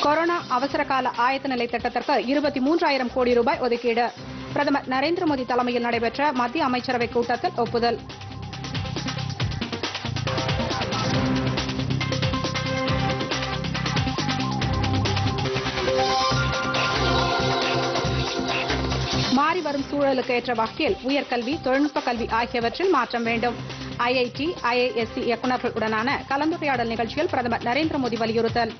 corona அவசரகால ஆயத்த நிலை திட்டத்திற்கு இருபத்தி மூன்றாயிரம் கோடி ரூபாய் ஒதுக்கீடு பிரதமர் நரேந்திர மோடி தலைமையில் நடைபெற்ற மத்திய அமைச்சரவை கூட்டத்தில் ஒப்புதல் மாறி வரும் சூழலுக்கு ஏற்ற வகையில் உயர்கல்வி தொழில்நுட்ப கல்வி ஆகியவற்றில் மாற்றம் வேண்டும் ஐஐடி ஐஐஎஸ்சி இயக்குநர்களுடனான கலந்துரையாடல் நிகழ்ச்சியில் பிரதமர் நரேந்திர மோடி வலியுறுத்தல்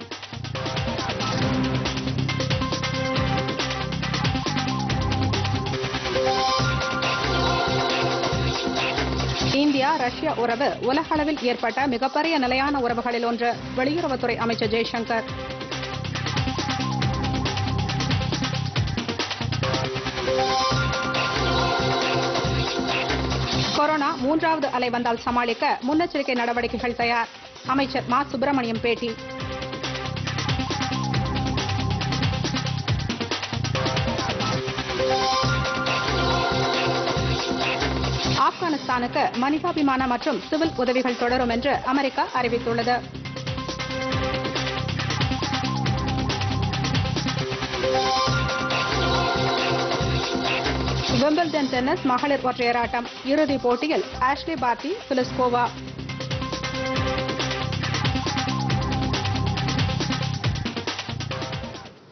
இந்தியா ரஷ்யா உறவு உலகளவில் ஏற்பட்ட மிகப்பெரிய நிலையான உறவுகளில் ஒன்று வெளியுறவுத்துறை அமைச்சர் ஜெய்சங்கர் கொரோனா மூன்றாவது அலை வந்தால் சமாளிக்க முன்னெச்சரிக்கை நடவடிக்கைகள் தயார் அமைச்சர் மா சுப்பிரமணியம் பேட்டி ஆப்கானிஸ்தானுக்கு மனிதாபிமான மற்றும் சிவில் உதவிகள் தொடரும் என்று அமெரிக்கா அறிவித்துள்ளது விம்பிள்டன் டென்னிஸ் மகளிர் ஒற்றையர் ஆட்டம் இறுதிப் போட்டியில் ஆஷ்லி பார்ட்டி பிலிஸ்கோவா